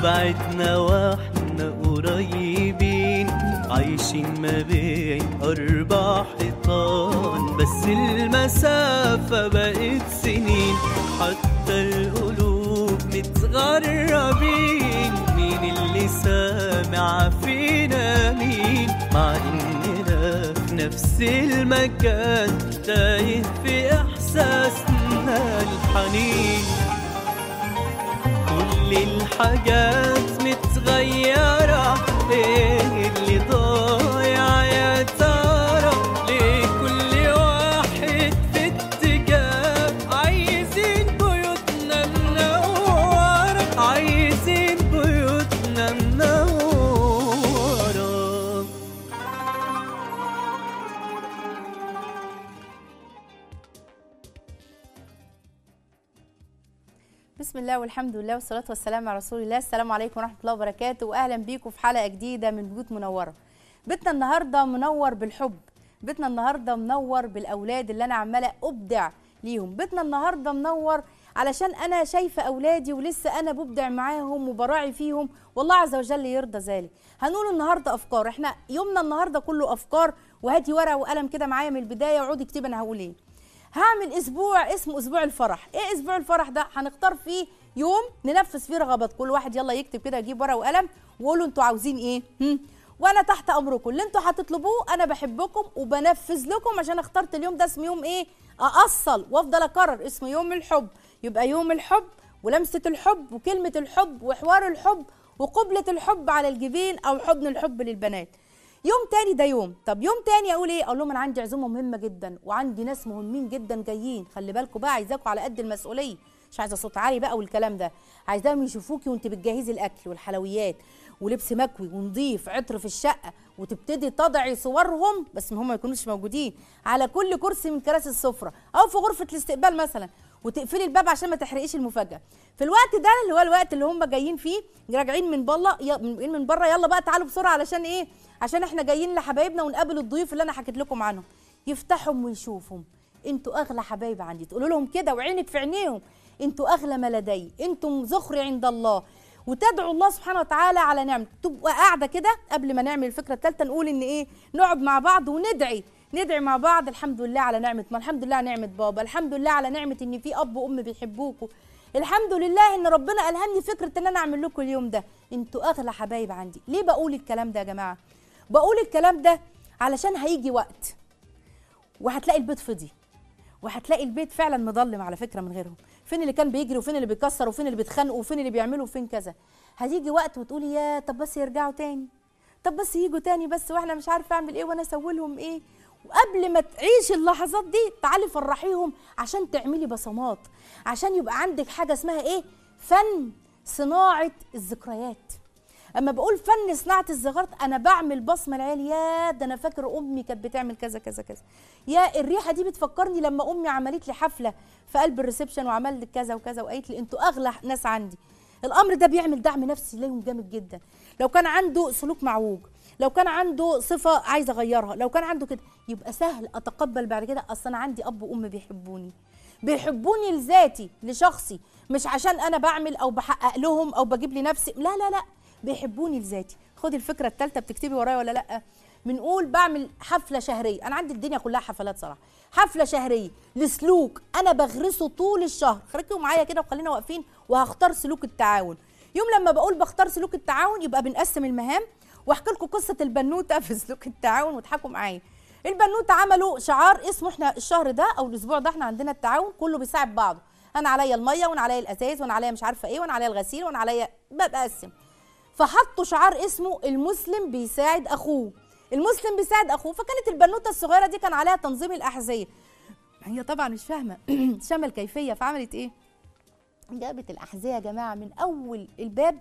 بعدنا واحنا قريبين عايشين ما بين أربع حيطان بس المسافة بقت سنين حتى القلوب متغربين مين اللي سامع فينا مين مع إننا في نفس المكان تايه في إحساسنا الحنين كل الحاجات متغيرة ايه اللي ضايع يا ترى ليه كل واحد في اتجاه عايزين بيوتنا منورة عايزين بيوتنا منورة بسم الله والحمد لله والصلاة والسلام على رسول الله السلام عليكم ورحمة الله وبركاته وأهلا بيكم في حلقة جديدة من بيوت منورة بيتنا النهاردة منور بالحب بيتنا النهاردة منور بالأولاد اللي أنا عمالة أبدع ليهم بيتنا النهاردة منور علشان أنا شايفة أولادي ولسه أنا ببدع معاهم وبراعي فيهم والله عز وجل يرضى ذلك هنقول النهاردة أفكار احنا يومنا النهاردة كله أفكار وهاتي ورقة وقلم كده معايا من البداية وعودي اكتبي أنا هقول إيه هعمل اسبوع اسمه اسبوع الفرح ايه اسبوع الفرح ده هنختار فيه يوم ننفذ فيه رغبات كل واحد يلا يكتب كده يجيب ورقه وقلم وقولوا انتوا عاوزين ايه هم؟ وانا تحت امركم اللي انتوا هتطلبوه انا بحبكم وبنفذ لكم عشان اخترت اليوم ده اسمه يوم ايه ااصل وافضل اكرر اسمه يوم الحب يبقى يوم الحب ولمسه الحب وكلمه الحب وحوار الحب وقبله الحب على الجبين او حضن الحب للبنات يوم تاني ده يوم طب يوم تاني اقول ايه اقول لهم انا عندي عزومه مهمه جدا وعندي ناس مهمين جدا جايين خلي بالكم بقى عايزاكم على قد المسؤوليه مش عايزه صوت عالي بقى والكلام ده عايزاهم يشوفوكي وانت بتجهزي الاكل والحلويات ولبس مكوي ونضيف عطر في الشقه وتبتدي تضعي صورهم بس هم ما يكونوش موجودين على كل كرسي من كراسي السفره او في غرفه الاستقبال مثلا وتقفلي الباب عشان ما تحرقيش المفاجاه في الوقت ده اللي هو الوقت اللي هم جايين فيه راجعين من بره من من بره يلا بقى تعالوا بسرعه علشان ايه عشان احنا جايين لحبايبنا ونقابل الضيوف اللي انا حكيت لكم عنهم يفتحهم ويشوفهم انتوا اغلى حبايب عندي تقولوا لهم كده وعينك في عينيهم انتوا اغلى ما لدي انتم ذخري عند الله وتدعو الله سبحانه وتعالى على نعمه تبقى قاعده كده قبل ما نعمل الفكره الثالثه نقول ان ايه نقعد مع بعض وندعي ندعي مع بعض الحمد لله على نعمه ما الحمد لله على نعمه بابا الحمد لله على نعمه ان في اب وام بيحبوكوا الحمد لله ان ربنا الهمني فكره ان انا اعمل لكم اليوم ده انتوا اغلى حبايب عندي ليه بقول الكلام ده يا جماعه بقول الكلام ده علشان هيجي وقت وهتلاقي البيت فضي وهتلاقي البيت فعلا مظلم على فكره من غيرهم فين اللي كان بيجري وفين اللي بيكسر وفين اللي بيتخانقوا وفين اللي بيعملوا وفين كذا هتيجي وقت وتقولي يا طب بس يرجعوا تاني طب بس يجوا تاني بس واحنا مش عارفه اعمل ايه وانا اسوي لهم ايه وقبل ما تعيش اللحظات دي تعالي فرحيهم عشان تعملي بصمات عشان يبقى عندك حاجه اسمها ايه فن صناعه الذكريات اما بقول فن صناعه الزغارت انا بعمل بصمه العيال يا ده انا فاكر امي كانت بتعمل كذا كذا كذا يا الريحه دي بتفكرني لما امي عملت لي حفله في قلب الريسبشن وعملت كذا وكذا وقالت لي انتوا اغلى ناس عندي الامر ده بيعمل دعم نفسي ليهم جامد جدا لو كان عنده سلوك معوج لو كان عنده صفه عايزه اغيرها لو كان عنده كده يبقى سهل اتقبل بعد كده اصل انا عندي اب وام بيحبوني بيحبوني لذاتي لشخصي مش عشان انا بعمل او بحقق لهم او بجيب لنفسي لا لا لا بيحبوني لذاتي خدي الفكره الثالثه بتكتبي ورايا ولا لا بنقول بعمل حفله شهريه انا عندي الدنيا كلها حفلات صراحه حفله شهريه لسلوك انا بغرسه طول الشهر خليكم معايا كده وخلينا واقفين وهختار سلوك التعاون يوم لما بقول بختار سلوك التعاون يبقى بنقسم المهام واحكي لكم قصه البنوته في سلوك التعاون وتضحكوا معايا البنوته عملوا شعار اسمه احنا الشهر ده او الاسبوع ده احنا عندنا التعاون كله بيساعد بعضه انا عليا الميه وانا عليا الازاز وانا عليا مش عارفه ايه وانا عليا الغسيل وانا عليا بقسم فحطوا شعار اسمه المسلم بيساعد اخوه المسلم بيساعد اخوه فكانت البنوته الصغيره دي كان عليها تنظيم الاحذيه هي طبعا مش فاهمه مش فاهمه الكيفيه فعملت ايه جابت الاحذيه يا جماعه من اول الباب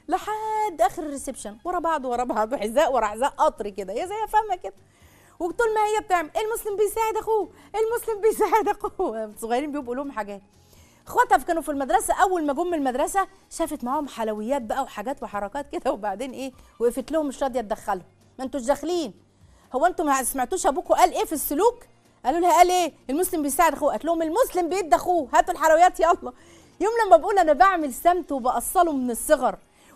لحد اخر الريسبشن ورا بعض ورا بعض حذاء ورا حذاء قطر كده هي زي فاهمه كده وطول ما هي بتعمل المسلم بيساعد اخوه المسلم بيساعد اخوه الصغيرين بيبقوا لهم حاجات اخواتها كانوا في المدرسه اول ما جم من المدرسه شافت معاهم حلويات بقى وحاجات وحركات كده وبعدين ايه وقفت لهم مش راضيه تدخلهم ما انتوش داخلين هو انتوا ما سمعتوش ابوكوا قال ايه في السلوك قالوا لها قال ايه المسلم بيساعد اخوه قالت لهم المسلم بيد اخوه هاتوا الحلويات يلا يوم لما بقول انا بعمل سمت وبأصله من الصغر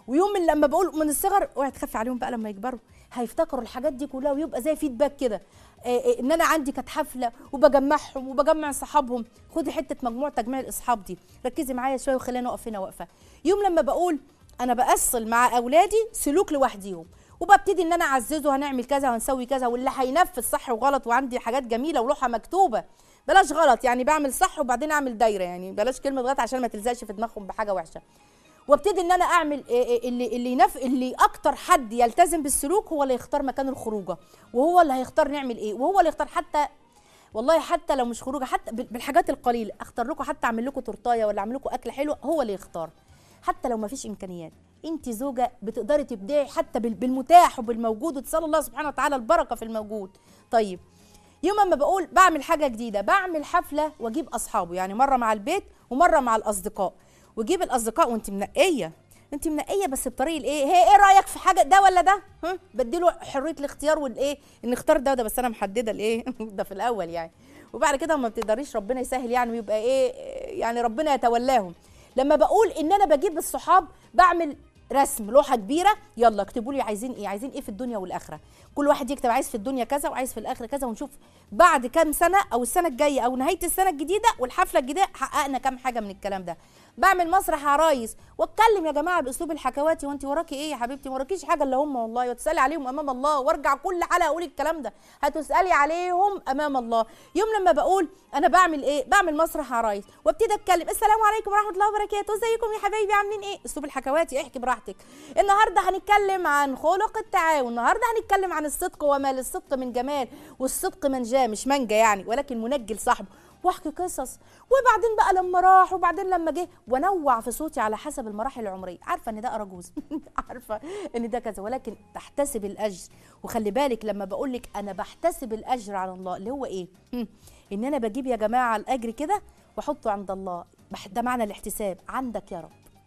ويوم من لما بقول من الصغر اوعي تخافي عليهم بقى لما يكبروا هيفتكروا الحاجات دي كلها ويبقى زي فيدباك كده آه، آه، ان انا عندي كانت حفله وبجمعهم وبجمع صحابهم خدي حته مجموع تجميع الاصحاب دي ركزي معايا شويه وخلينا نقف هنا واقفه يوم لما بقول انا باصل مع اولادي سلوك لوحديهم وببتدي ان انا اعززه هنعمل كذا وهنسوي كذا واللي هينفذ صح وغلط وعندي حاجات جميله ولوحه مكتوبه بلاش غلط يعني بعمل صح وبعدين اعمل دايره يعني بلاش كلمه غلط عشان ما تلزقش في دماغهم بحاجه وحشه وابتدي ان انا اعمل إيه إيه اللي اللي ينف اللي اكتر حد يلتزم بالسلوك هو اللي يختار مكان الخروجه وهو اللي هيختار نعمل ايه وهو اللي يختار حتى والله حتى لو مش خروجه حتى بال- بالحاجات القليله اختار لكم حتى اعمل لكم تورتايه ولا اعمل لكم اكل حلو هو اللي يختار حتى لو ما فيش امكانيات انت زوجه بتقدري تبدعي حتى بال- بالمتاح وبالموجود وتسال الله سبحانه وتعالى البركه في الموجود طيب يوم ما بقول بعمل حاجه جديده بعمل حفله واجيب اصحابه يعني مره مع البيت ومره مع الاصدقاء واجيب الاصدقاء وانت منقيه انت منقيه بس بطريقه الايه هي ايه رايك في حاجه ده ولا ده ها بديله حريه الاختيار والايه ان اختار ده وده بس انا محدده الايه ده في الاول يعني وبعد كده ما بتقدريش ربنا يسهل يعني ويبقى ايه يعني ربنا يتولاهم لما بقول ان انا بجيب الصحاب بعمل رسم لوحه كبيره يلا اكتبوا لي عايزين ايه عايزين ايه في الدنيا والاخره كل واحد يكتب عايز في الدنيا كذا وعايز في الاخره كذا ونشوف بعد كام سنه او السنه الجايه او نهايه السنه الجديده والحفله الجديده حققنا كام حاجه من الكلام ده بعمل مسرح عرايس واتكلم يا جماعه باسلوب الحكواتي وانت وراكي ايه يا حبيبتي ما وراكيش حاجه الا هم والله وتسالي عليهم امام الله وارجع كل حلقه اقول الكلام ده هتسالي عليهم امام الله يوم لما بقول انا بعمل ايه بعمل مسرح عرايس وابتدي اتكلم السلام عليكم ورحمه الله وبركاته ازيكم يا حبايبي عاملين ايه اسلوب الحكواتي احكي براحتك النهارده هنتكلم عن خلق التعاون النهارده هنتكلم عن الصدق وما للصدق من جمال والصدق منجاه مش منجا يعني ولكن منجي لصاحبه واحكي قصص وبعدين بقى لما راح وبعدين لما جه وانوع في صوتي على حسب المراحل العمريه عارفه ان ده اراجوز عارفه ان ده كذا ولكن تحتسب الاجر وخلي بالك لما بقول لك انا بحتسب الاجر على الله اللي هو ايه هم، ان انا بجيب يا جماعه الاجر كده واحطه عند الله بح- ده معنى الاحتساب عندك يا رب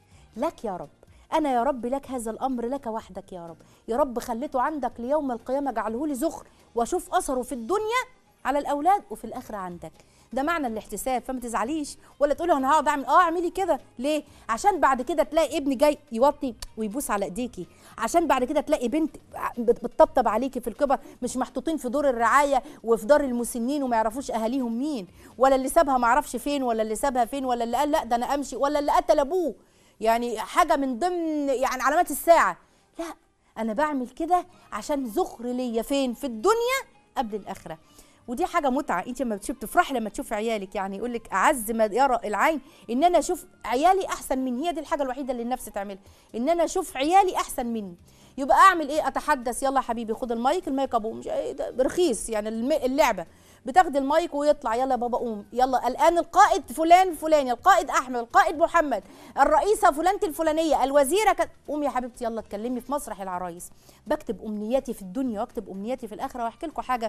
لك يا رب أنا يا رب لك هذا الأمر لك وحدك يا رب يا رب خليته عندك ليوم القيامة جعله لي زخر وأشوف أثره في الدنيا على الأولاد وفي الآخرة عندك ده معنى الاحتساب فما تزعليش ولا تقولي انا هقعد اعمل اه اعملي كده ليه عشان بعد كده تلاقي ابن جاي يوطي ويبوس على ايديكي عشان بعد كده تلاقي بنت بت- بتطبطب عليكي في الكبر مش محطوطين في دور الرعايه وفي دار المسنين وما يعرفوش اهاليهم مين ولا اللي سابها ما اعرفش فين ولا اللي سابها فين ولا اللي قال لا ده انا امشي ولا اللي قتل ابوه يعني حاجه من ضمن يعني علامات الساعه لا انا بعمل كده عشان زخر ليا فين في الدنيا قبل الاخره ودي حاجه متعه انت لما بتشوف تفرحي لما تشوفي عيالك يعني يقول لك اعز ما يرى العين ان انا اشوف عيالي احسن مني هي دي الحاجه الوحيده اللي النفس تعملها ان انا اشوف عيالي احسن مني يبقى اعمل ايه اتحدث يلا حبيبي خد المايك المايك ابو مش إيه ده رخيص يعني الم- اللعبه بتاخد المايك ويطلع يلا يا بابا قوم يلا الان القائد فلان فلاني القائد احمد القائد محمد الرئيسه فلانه الفلانيه الوزيره كت... قومي يا حبيبتي يلا اتكلمي في مسرح العرايس بكتب امنياتي في الدنيا واكتب امنياتي في الاخره واحكي لكم حاجه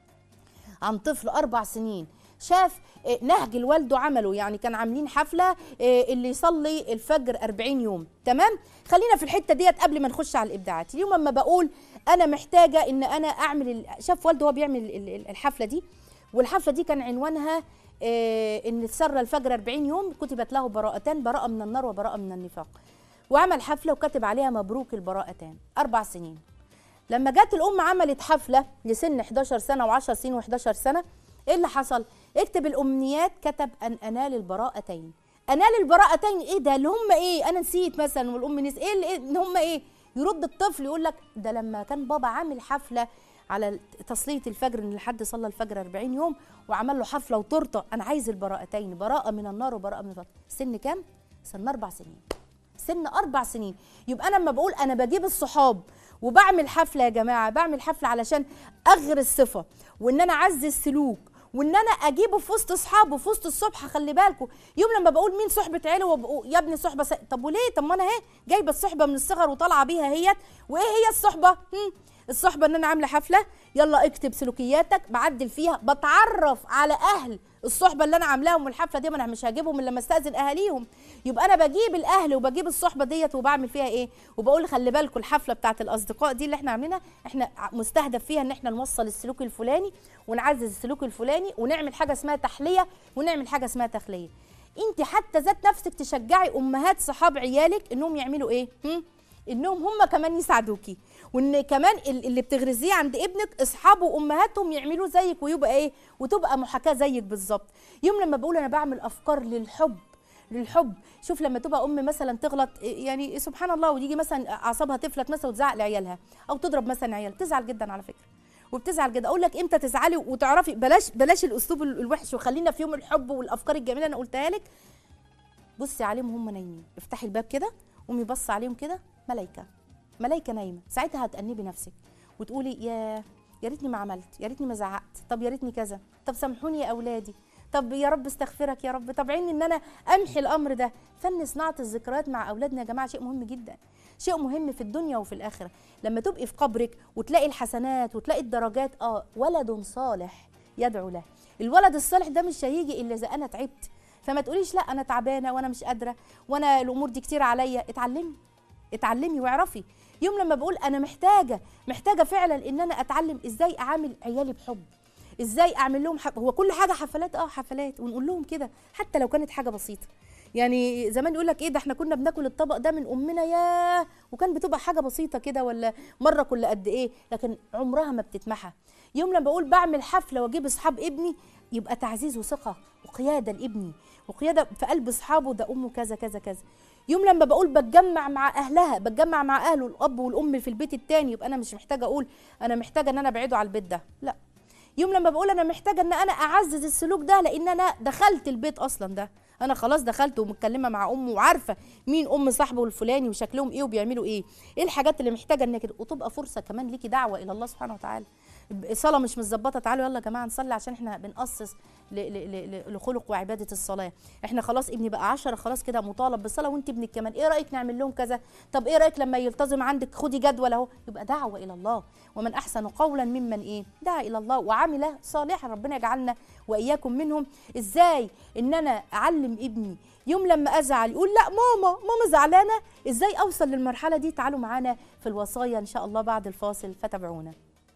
عن طفل اربع سنين شاف آه، نهج الوالده عمله يعني كان عاملين حفله آه، اللي يصلي الفجر 40 يوم تمام خلينا في الحته ديت قبل ما نخش على الابداعات اليوم اما بقول انا محتاجه ان انا اعمل ال- شاف والده هو بيعمل ال- ال- الحفله دي والحفله دي كان عنوانها آه، ان تسرى الفجر 40 يوم كتبت له براءتان براءه من النار وبراءه من النفاق وعمل حفله وكتب عليها مبروك البراءتان اربع سنين لما جت الام عملت حفله لسن 11 سنه و10 سنين و11 سنه ايه اللي حصل اكتب الامنيات كتب ان انال البراءتين انال البراءتين ايه ده اللي هم ايه انا نسيت مثلا والام نسيت ايه اللي إيه اللي هم ايه يرد الطفل يقول لك ده لما كان بابا عامل حفله على تصليه الفجر ان الحد صلى الفجر 40 يوم وعمل له حفله وتورته انا عايز البراءتين براءه من النار وبراءه من الفقر سن كام سن اربع سنين سن اربع سنين يبقى انا لما بقول انا بجيب الصحاب وبعمل حفله يا جماعه بعمل حفله علشان اغري الصفه وان انا اعزز السلوك وان انا اجيبه في وسط اصحابه في وسط الصبح خلي بالكم يوم لما بقول مين صحبه عيله وبقول يا ابني صحبه س... طب وليه طب ما انا اهي جايبه الصحبه من الصغر وطالعه بيها هيت وايه هي الصحبه هم؟ الصحبه ان انا عامله حفله يلا اكتب سلوكياتك بعدل فيها بتعرف على اهل الصحبه اللي انا عاملاهم والحفله دي ما انا مش هجيبهم الا لما استاذن اهاليهم يبقى انا بجيب الاهل وبجيب الصحبه ديت وبعمل فيها ايه وبقول خلي بالكم الحفله بتاعت الاصدقاء دي اللي احنا عاملينها احنا ع- مستهدف فيها ان احنا نوصل السلوك الفلاني ونعزز السلوك الفلاني ونعمل حاجه اسمها تحليه ونعمل حاجه اسمها تخليه انت حتى ذات نفسك تشجعي امهات صحاب عيالك انهم يعملوا ايه هم؟ انهم هم كمان يساعدوكي وان كمان ال- اللي بتغرزيه عند ابنك اصحابه وامهاتهم يعملوا زيك ويبقى ايه وتبقى محاكاه زيك بالظبط يوم لما بقول انا بعمل افكار للحب للحب شوف لما تبقى ام مثلا تغلط يعني سبحان الله ويجي مثلا اعصابها تفلت مثلا وتزعق لعيالها او تضرب مثلا عيال تزعل جدا على فكره وبتزعل جدا اقول لك امتى تزعلي وتعرفي بلاش بلاش الاسلوب ال- الوحش وخلينا في يوم الحب والافكار الجميله انا قلتها لك بصي عليهم هم نايمين افتحي الباب كده قومي بص عليهم كده ملايكه ملايكه نايمه ساعتها هتأنبي نفسك وتقولي يا يا ريتني ما عملت يا ريتني ما زعقت طب يا ريتني كذا طب سامحوني يا اولادي طب يا رب استغفرك يا رب طب عيني ان انا امحي الامر ده فن صناعه الذكريات مع اولادنا يا جماعه شيء مهم جدا شيء مهم في الدنيا وفي الاخره لما تبقي في قبرك وتلاقي الحسنات وتلاقي الدرجات اه ولد صالح يدعو له الولد الصالح ده مش هيجي الا اذا انا تعبت فما تقوليش لا انا تعبانه وانا مش قادره وانا الامور دي كتير عليا اتعلمي اتعلمي واعرفي يوم لما بقول انا محتاجه محتاجه فعلا ان انا اتعلم ازاي اعامل عيالي بحب ازاي اعمل لهم حب هو كل حاجه حفلات اه حفلات ونقول لهم كده حتى لو كانت حاجه بسيطه يعني زمان يقول لك ايه ده احنا كنا بناكل الطبق ده من امنا ياه وكان بتبقى حاجه بسيطه كده ولا مره كل قد ايه لكن عمرها ما بتتمحى يوم لما بقول بعمل حفله واجيب اصحاب ابني يبقى تعزيز وثقه وقياده لابني وقياده في قلب اصحابه ده امه كذا كذا كذا يوم لما بقول بتجمع مع اهلها بتجمع مع اهله الاب والام في البيت التاني يبقى انا مش محتاجه اقول انا محتاجه ان انا ابعده على البيت ده لا يوم لما بقول انا محتاجه ان انا اعزز السلوك ده لان انا دخلت البيت اصلا ده انا خلاص دخلت ومتكلمه مع امه وعارفه مين ام صاحبه الفلاني وشكلهم ايه وبيعملوا ايه ايه الحاجات اللي محتاجه انك وتبقى فرصه كمان ليكي دعوه الى الله سبحانه وتعالى صلاه مش متظبطه تعالوا يلا يا جماعه نصلي عشان احنا بنقصص ل- ل- ل- لخلق وعباده الصلاه احنا خلاص ابني بقى عشرة خلاص كده مطالب بالصلاه وانت ابنك كمان ايه رايك نعمل لهم كذا طب ايه رايك لما يلتزم عندك خدي جدول اهو يبقى دعوه الى الله ومن احسن قولا ممن ايه دعا الى الله وعمل صالحا ربنا يجعلنا واياكم منهم ازاي ان انا اعلم ابني يوم لما ازعل يقول لا ماما ماما زعلانه ازاي اوصل للمرحله دي تعالوا معانا في الوصايا ان شاء الله بعد الفاصل فتابعونا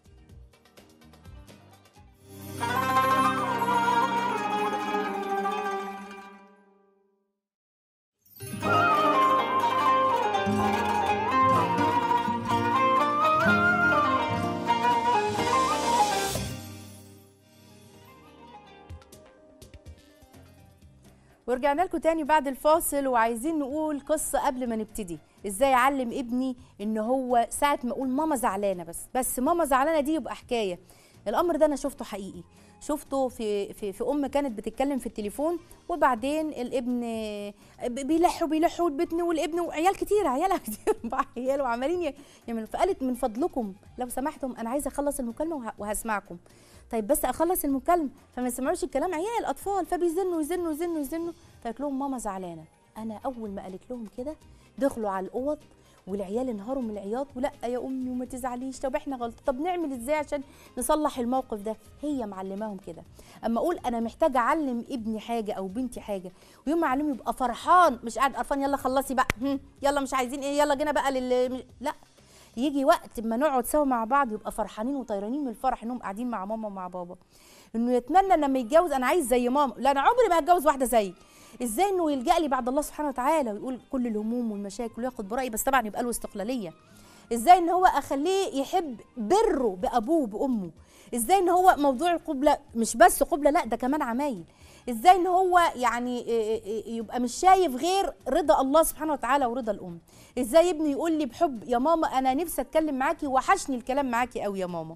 ورجعنا لكم تاني بعد الفاصل وعايزين نقول قصة قبل ما نبتدي ازاي اعلم ابني ان هو ساعة ما اقول ماما زعلانة بس بس ماما زعلانة دي يبقى حكاية الامر ده انا شفته حقيقي شفته في في في ام كانت بتتكلم في التليفون وبعدين الابن بيلحوا بيلحوا البتن والابن وعيال كتير عيالها كتير اربع عيال وعمالين يعملوا فقالت من فضلكم لو سمحتم انا عايزه اخلص المكالمه وه- وهسمعكم طيب بس اخلص المكالمه فما يسمعوش الكلام عيال اطفال فبيزنوا يزنوا يزنوا يزنوا فقالت لهم ماما زعلانه انا اول ما قالت لهم كده دخلوا على الاوض والعيال انهاروا من العياط ولا يا امي وما تزعليش طب احنا غلط طب نعمل ازاي عشان نصلح الموقف ده هي معلماهم كده اما اقول انا محتاجه اعلم ابني حاجه او بنتي حاجه ويوم ما اعلمه يبقى فرحان مش قاعد قرفان يلا خلصي بقى هم، يلا مش عايزين ايه يلا جينا بقى لل لا يجي وقت ما نقعد سوا مع بعض يبقى فرحانين وطيرانين من الفرح انهم قاعدين مع ماما ومع بابا انه يتمنى لما يتجوز انا عايز زي ماما لا انا عمري ما هتجوز واحده زيي ازاي انه يلجا لي بعد الله سبحانه وتعالى ويقول كل الهموم والمشاكل وياخد برايي بس طبعا يبقى له استقلاليه ازاي ان هو اخليه يحب بره بابوه بامه ازاي ان هو موضوع القبله مش بس قبله لا ده كمان عمايل ازاي ان هو يعني إيه إيه يبقى مش شايف غير رضا الله سبحانه وتعالى ورضا الام ازاي ابني يقول لي بحب يا ماما انا نفسي اتكلم معاكي وحشني الكلام معاكي قوي يا ماما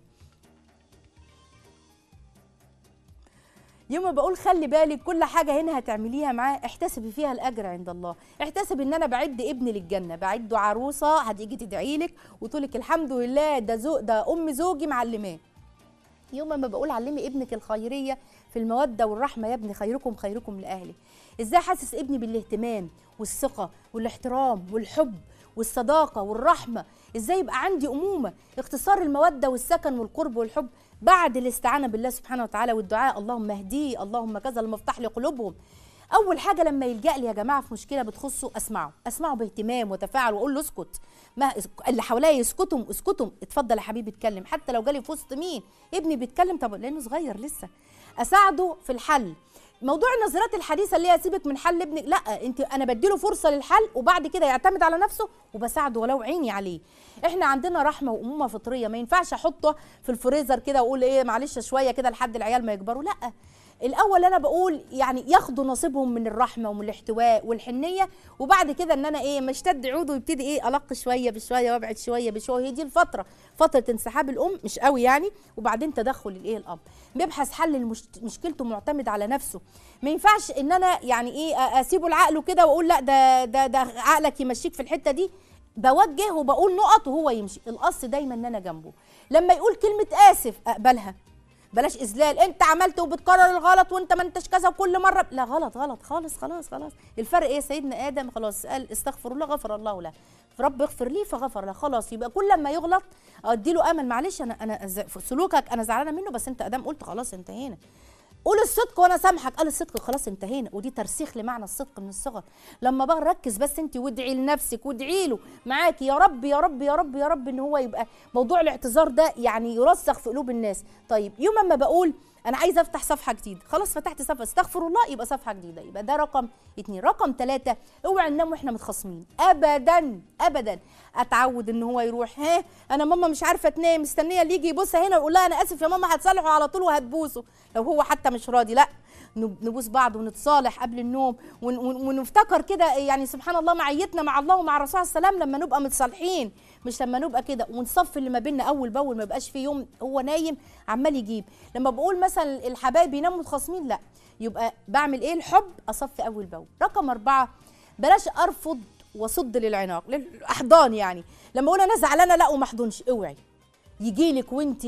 يوم ما بقول خلي بالك كل حاجه هنا هتعمليها معاه احتسبي فيها الاجر عند الله احتسبي ان انا بعد ابني للجنه بعده عروسه هتيجي تدعي لك وتقول لك الحمد لله ده زو ده ام زوجي معلماه يوم ما بقول علمي ابنك الخيريه في الموده والرحمه يا ابني خيركم خيركم لاهله ازاي حاسس ابني بالاهتمام والثقه والاحترام والحب والصداقه والرحمه ازاي يبقى عندي امومه اختصار الموده والسكن والقرب والحب بعد الاستعانه بالله سبحانه وتعالى والدعاء اللهم اهديه اللهم كذا اللهم افتح لي قلوبهم اول حاجه لما يلجا لي يا جماعه في مشكله بتخصه اسمعه اسمعه باهتمام وتفاعل واقول له اسكت ما اللي حواليا يسكتوا اسكتوا اتفضل يا حبيبي اتكلم حتى لو جالي في وسط مين ابني بيتكلم طب لانه صغير لسه اساعده في الحل موضوع النظريات الحديثه اللي هي سيبك من حل ابنك لا انت انا بديله فرصه للحل وبعد كده يعتمد على نفسه وبساعده ولو عيني عليه احنا عندنا رحمه وامومه فطريه ما ينفعش احطه في الفريزر كده واقول ايه معلش شويه كده لحد العيال ما يكبروا لا الاول انا بقول يعني ياخدوا نصيبهم من الرحمه ومن الاحتواء والحنيه وبعد كده ان انا ايه مشتد عوده ويبتدي ايه الق شويه بشويه وابعد شويه بشويه هي دي الفتره فتره انسحاب الام مش قوي يعني وبعدين تدخل الايه الاب بيبحث حل المش... مشكلته معتمد على نفسه ما ينفعش ان انا يعني ايه أ- اسيبه لعقله كده واقول لا ده ده ده عقلك يمشيك في الحته دي بوجه وبقول نقط وهو يمشي القص دايما ان انا جنبه لما يقول كلمه اسف اقبلها بلاش اذلال انت عملت وبتكرر الغلط وانت ما انتش كذا وكل مره لا غلط غلط خالص خلاص خلاص الفرق ايه سيدنا ادم خلاص قال استغفر الله غفر الله له رب اغفر لي فغفر له خلاص يبقى كل ما يغلط ادي له امل معلش انا انا ز- سلوكك انا زعلانه منه بس انت ادام قلت خلاص انتهينا قول الصدق وانا سامحك قال الصدق خلاص انتهينا ودي ترسيخ لمعنى الصدق من الصغر لما بقى ركز بس انت وادعي لنفسك وادعي له معاكي يا رب يا رب يا رب يا رب ان هو يبقى موضوع الاعتذار ده يعني يرسخ في قلوب الناس طيب يوم ما بقول انا عايزه افتح صفحه جديده خلاص فتحت صفحه استغفر الله يبقى صفحه جديده يبقى ده رقم اتنين رقم ثلاثة اوعى ننام واحنا متخاصمين ابدا ابدا اتعود ان هو يروح ها انا ماما مش عارفه تنام مستنيه اللي يجي يبوسها هنا ويقول لها انا اسف يا ماما هتصالحوا على طول وهتبوسه لو هو حتى مش راضي لا نب- نبوس بعض ونتصالح قبل النوم ون- ون- ونفتكر كده يعني سبحان الله معيتنا مع الله ومع الرسول عليه السلام لما نبقى متصالحين مش لما نبقى كده ونصفي اللي ما بيننا اول باول ما يبقاش في يوم هو نايم عمال يجيب لما بقول مثلا الحبايب يناموا متخاصمين لا يبقى بعمل ايه الحب اصفي اول باول رقم أربعة بلاش ارفض واصد للعناق للاحضان يعني لما اقول انا زعلانه لا وما احضنش اوعي يجي لك وانت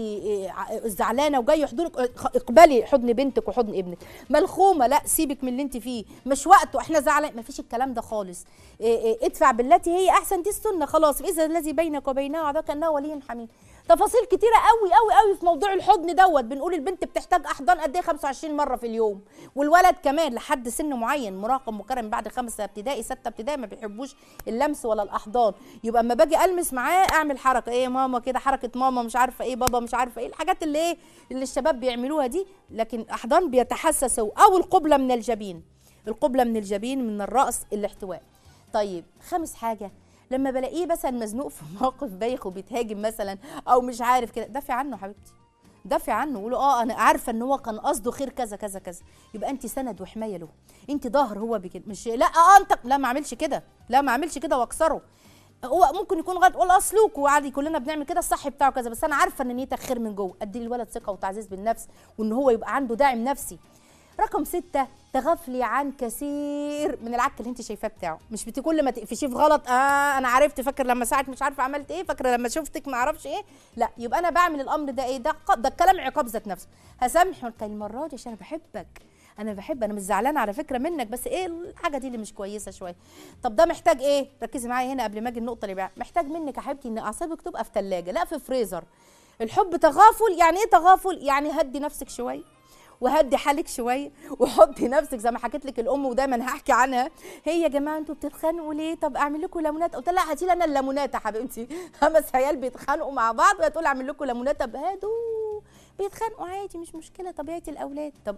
زعلانه وجاي يحضنك اه، اقبلي حضن بنتك وحضن ابنك ملخومه لا سيبك من اللي انت فيه مش وقته احنا زعلان مفيش الكلام ده خالص اه، اه، ادفع بالتي هي احسن دي السنه خلاص اذا الذي بينك وبينه عداوه كانه ولي حميم تفاصيل كتيره قوي قوي قوي في موضوع الحضن دوت بنقول البنت بتحتاج احضان قد ايه 25 مره في اليوم والولد كمان لحد سن معين مراهق مكرم بعد خمسه ابتدائي سته ابتدائي ما بيحبوش اللمس ولا الاحضان يبقى اما باجي المس معاه اعمل حركه ايه ماما كده حركه ماما مش عارفه ايه بابا مش عارفه ايه الحاجات اللي ايه اللي الشباب بيعملوها دي لكن احضان بيتحسسوا او القبله من الجبين القبله من الجبين من الراس الاحتواء طيب خامس حاجه لما بلاقيه مثلا مزنوق في موقف بايخ وبيتهاجم مثلا او مش عارف كده دافع عنه يا حبيبتي دافع عنه قولوا اه انا عارفه ان هو كان قصده خير كذا كذا كذا يبقى انت سند وحمايه له انت ظهر هو بكده مش لا اه انت لا ما اعملش كده لا ما اعملش كده واكسره هو ممكن يكون غلط ولا اسلوك وعادي كلنا بنعمل كده الصح بتاعه كذا بس انا عارفه ان نيتك خير من جوه ادي للولد ثقه وتعزيز بالنفس وان هو يبقى عنده داعم نفسي رقم ستة تغفلي عن كثير من العك اللي انت شايفاه بتاعه مش بت كل ما تقفشيه في غلط اه انا عرفت فاكر لما ساعه مش عارفه عملت ايه فاكره لما شفتك ما اعرفش ايه لا يبقى انا بعمل الامر ده ايه ده ق- ده الكلام عقاب ذات نفسه هسامحك المره دي عشان انا بحبك انا بحب انا مش زعلانه على فكره منك بس ايه الحاجه دي اللي مش كويسه شويه طب ده محتاج ايه ركزي معايا هنا قبل ما اجي النقطه اللي بعد محتاج منك يا حبيبتي ان اعصابك تبقى في ثلاجه لا في فريزر الحب تغافل يعني ايه تغافل يعني هدي نفسك شويه وهدي حالك شويه وحطي نفسك زي ما حكيت لك الام ودايما هحكي عنها هي يا جماعه انتوا بتتخانقوا ليه طب اعمل لكم ليمونات قلت لها هاتي لي انا الليمونات يا حبيبتي خمس عيال بيتخانقوا مع بعض وهي تقول اعمل لكم ليمونات طب هادوا بيتخانقوا عادي مش مشكله طبيعه الاولاد طب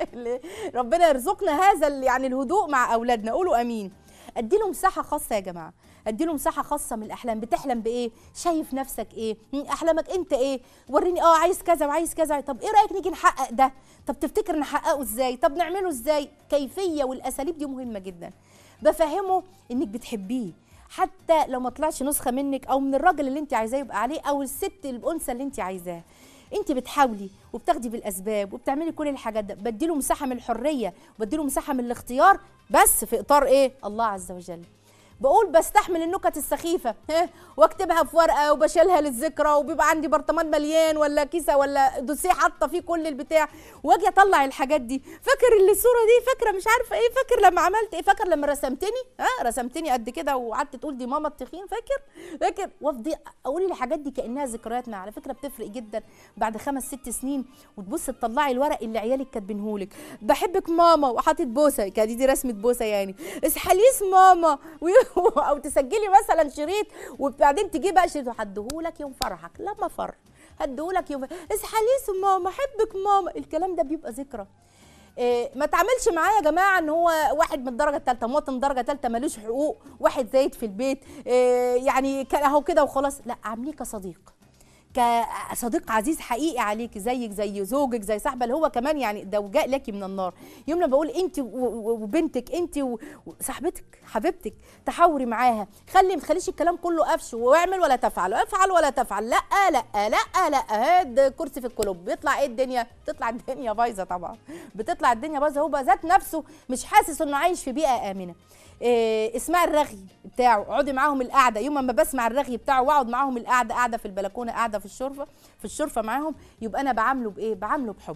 ربنا يرزقنا هذا ال- يعني الهدوء مع اولادنا قولوا امين ادي له مساحه خاصه يا جماعه ادي له مساحه خاصه من الاحلام بتحلم بايه شايف نفسك ايه مم، احلامك انت ايه وريني اه عايز كذا وعايز كذا طب ايه رايك نيجي نحقق ده طب تفتكر نحققه ازاي طب نعمله ازاي كيفيه والاساليب دي مهمه جدا بفهمه انك بتحبيه حتى لو ما طلعش نسخه منك او من الراجل اللي انت عايزاه يبقى عليه او الست الانثى اللي انت عايزاها انت بتحاولي وبتاخدي بالاسباب وبتعملي كل الحاجات ده بديله مساحه من الحريه وبديله مساحه من الاختيار بس في اطار ايه الله عز وجل بقول بستحمل النكت السخيفه ها، واكتبها في ورقه وبشيلها للذكرى وبيبقى عندي برطمان مليان ولا كيسه ولا دوسيه حاطه فيه كل البتاع واجي اطلع الحاجات دي فاكر اللي الصوره دي فاكره مش عارفه ايه فاكر لما عملت ايه فاكر لما رسمتني ها رسمتني قد كده وقعدت تقول دي ماما التخين فاكر فاكر وافضل اقول الحاجات دي كانها ذكريات معايا على فكره بتفرق جدا بعد خمس ست سنين وتبص تطلعي الورق اللي عيالك كاتبينهولك بحبك ماما وحاطط بوسه كانت دي رسمه بوسه يعني اسحليس ماما و- او تسجلي مثلا شريط وبعدين تجيب بقى شريط وهديهولك يوم فرحك لما فر هديهولك يوم اسحليس ماما احبك ماما الكلام ده بيبقى ذكرى إيه ما تعملش معاه يا جماعه ان هو واحد من الدرجه الثالثه مواطن درجه ثالثه ملوش حقوق واحد زايد في البيت إيه يعني ك- اهو كده وخلاص لا عامليه كصديق كصديق عزيز حقيقي عليك زيك زي زوجك زي صاحبه اللي هو كمان يعني ده وجاء لك من النار يوم لما بقول انت و- و- وبنتك انت و- وصاحبتك حبيبتك تحاوري معاها خلي ما تخليش الكلام كله قفش واعمل ولا تفعل افعل ولا تفعل لا لا لا لا هاد كرسي في القلوب بيطلع ايه الدنيا تطلع الدنيا بايظه طبعا بتطلع الدنيا بايظه هو بقى ذات نفسه مش حاسس انه عايش في بيئه امنه إيه اسمعي الرغي بتاعه اقعدي معاهم القعده يوم ما بسمع الرغي بتاعه واقعد معاهم القعده قاعده في البلكونه قاعده في الشرفه في الشرفه معاهم يبقى انا بعامله بايه بعامله بحب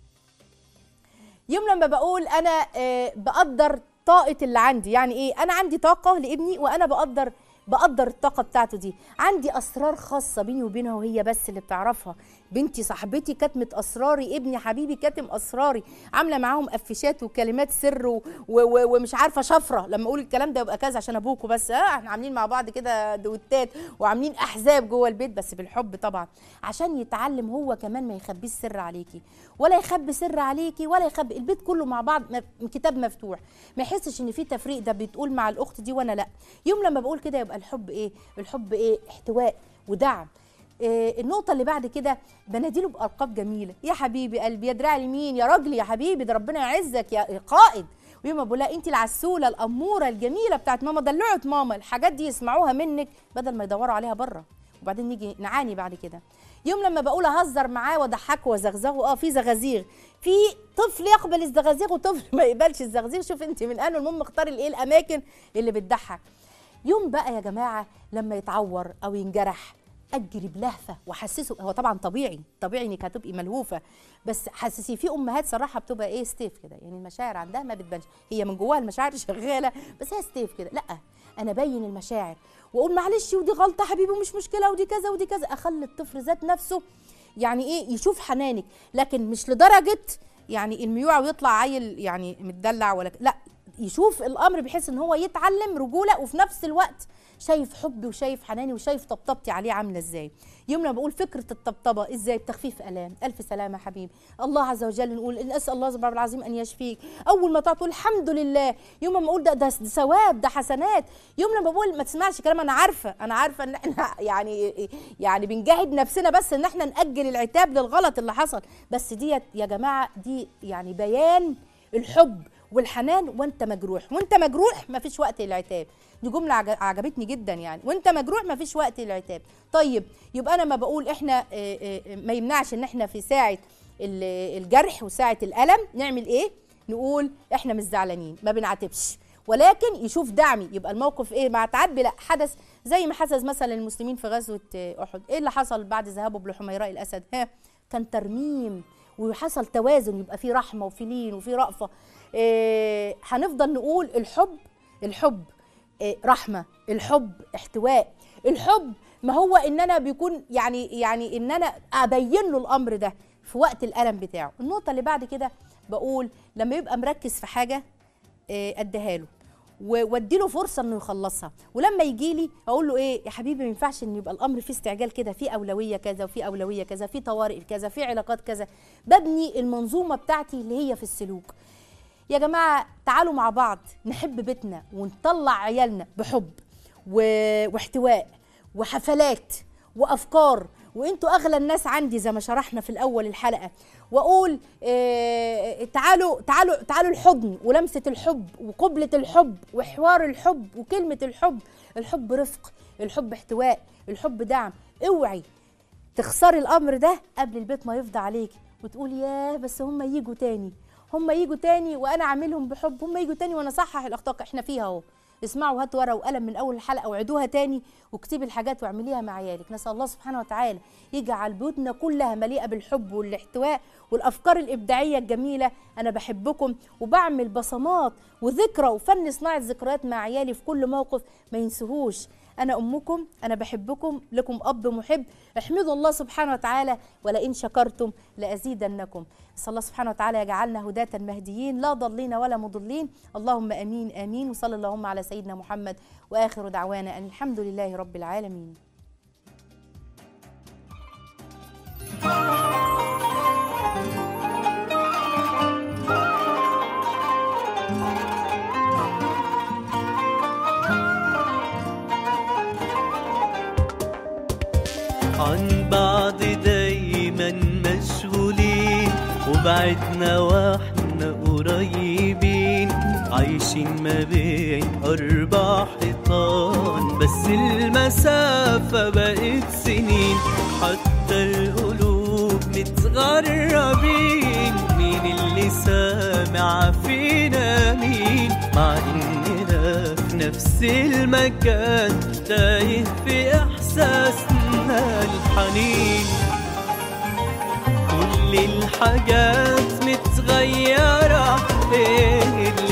يوم لما بقول انا آه، بقدر طاقه اللي عندي يعني ايه انا عندي طاقه لابني وانا بقدر بقدر الطاقه بتاعته دي عندي اسرار خاصه بيني وبينها وهي بس اللي بتعرفها بنتي صاحبتي كتمت اسراري ابني حبيبي كاتم اسراري عامله معاهم قفشات وكلمات سر و... و... و... ومش عارفه شفره لما اقول الكلام ده يبقى كذا عشان ابوكوا بس اه احنا عاملين مع بعض كده دوتات وعاملين احزاب جوه البيت بس بالحب طبعا عشان يتعلم هو كمان ما يخبيش سر عليكي ولا يخبي سر عليكي ولا يخبي البيت كله مع بعض م- كتاب مفتوح ما يحسش ان في تفريق ده بتقول مع الاخت دي وانا لا يوم لما بقول كده يبقى الحب ايه الحب ايه احتواء ودعم إيه النقطة اللي بعد كده بناديله بألقاب جميلة يا حبيبي قلبي يا دراع اليمين يا راجل يا حبيبي ده ربنا يعزك يا يا قائد ويوم ما بقول لها انت العسولة الأمورة الجميلة بتاعت ماما دلعت ماما الحاجات دي يسمعوها منك بدل ما يدوروا عليها بره وبعدين نيجي نعاني بعد كده يوم لما بقول اهزر معاه واضحكه وازغزغه اه في زغازير في طفل يقبل الزغازير وطفل ما يقبلش الزغازير شوف انت من انه المهم اختاري الايه الاماكن اللي بتضحك يوم بقى يا جماعه لما يتعور او ينجرح اجري بلهفه وحسسه هو طبعا طبيعي طبيعي انك هتبقي ملهوفه بس حسسي في امهات صراحه بتبقى ايه ستيف كده يعني المشاعر عندها ما بتبانش هي من جواها المشاعر شغاله بس هي ستيف كده لا انا بين المشاعر واقول معلش ودي غلطه حبيبي ومش مشكله ودي كذا ودي كذا اخلي الطفل ذات نفسه يعني ايه يشوف حنانك لكن مش لدرجه يعني الميوعه ويطلع عيل يعني متدلع ولا لا يشوف الامر بحيث ان هو يتعلم رجوله وفي نفس الوقت شايف حبي وشايف حناني وشايف طبطبتي عليه عامله ازاي يوم لما بقول فكره الطبطبه ازاي بتخفيف الام الف سلامه يا حبيبي الله عز وجل نقول إن اسال الله سبحانه العظيم ان يشفيك اول ما تقعد تقول الحمد لله يوم ما اقول ده ده ثواب ده حسنات يوم لما بقول ما تسمعش كلام انا عارفه انا عارفه ان احنا يعني يعني بنجاهد نفسنا بس ان احنا ناجل العتاب للغلط اللي حصل بس ديت يا جماعه دي يعني بيان الحب والحنان وانت مجروح وانت مجروح مفيش وقت للعتاب دي جمله عج- عجبتني جدا يعني وانت مجروح مفيش وقت للعتاب طيب يبقى انا ما بقول احنا آه، آه، ما يمنعش ان احنا في ساعه ال- الجرح وساعه الالم نعمل ايه نقول احنا مش زعلانين ما بنعاتبش ولكن يشوف دعمي يبقى الموقف ايه مع تعبي لا حدث زي ما حدث مثلا المسلمين في غزوه آه، احد ايه اللي حصل بعد ذهابهم لحميراء الاسد ها كان ترميم وحصل توازن يبقى في رحمه وفي لين وفي رأفه إيه هنفضل نقول الحب الحب إيه رحمه الحب احتواء الحب ما هو ان انا بيكون يعني يعني ان انا ابين له الامر ده في وقت الالم بتاعه النقطه اللي بعد كده بقول لما يبقى مركز في حاجه إيه، اديها له و- واديله فرصه انه يخلصها ولما يجي لي اقول له ايه يا حبيبي ما ينفعش ان يبقى الامر فيه استعجال كده في اولويه كذا وفي اولويه كذا في طوارئ كذا في علاقات كذا ببني المنظومه بتاعتي اللي هي في السلوك يا جماعه تعالوا مع بعض نحب بيتنا ونطلع عيالنا بحب و- واحتواء وحفلات وافكار وانتوا اغلى الناس عندي زي ما شرحنا في الاول الحلقه واقول آه تعالوا تعالوا تعالوا الحضن ولمسه الحب وقبله الحب وحوار الحب وكلمه الحب الحب رفق الحب احتواء الحب دعم اوعي تخسري الامر ده قبل البيت ما يفضى عليك وتقول ياه بس هم يجوا تاني هم يجوا تاني وانا عاملهم بحب هم يجوا تاني وانا صحح الاخطاء احنا فيها اهو اسمعوا هاتوا ورقه وقلم من اول الحلقه وعيدوها تاني واكتبي الحاجات واعمليها مع عيالك نسال الله سبحانه وتعالى يجعل بيوتنا كلها مليئه بالحب والاحتواء والافكار الابداعيه الجميله انا بحبكم وبعمل بصمات وذكرى وفن صناعه ذكريات مع عيالي في كل موقف ما ينسوهوش أنا أمكم أنا بحبكم لكم أب محب احمدوا الله سبحانه وتعالى ولئن شكرتم لأزيدنكم نسأل الله سبحانه وتعالى يجعلنا هداة مهديين لا ضالين ولا مضلين اللهم أمين آمين وصلى اللهم على سيدنا محمد وآخر دعوانا أن الحمد لله رب العالمين عن بعض دايما مشغولين وبعدنا واحنا قريبين عايشين ما بين أربع حيطان بس المسافة بقت سنين حتى القلوب متغربين مين اللي سامع فينا مين مع إننا في نفس المكان تايه في إحساسنا الحنين كل الحاجات متغيرة ايه اللي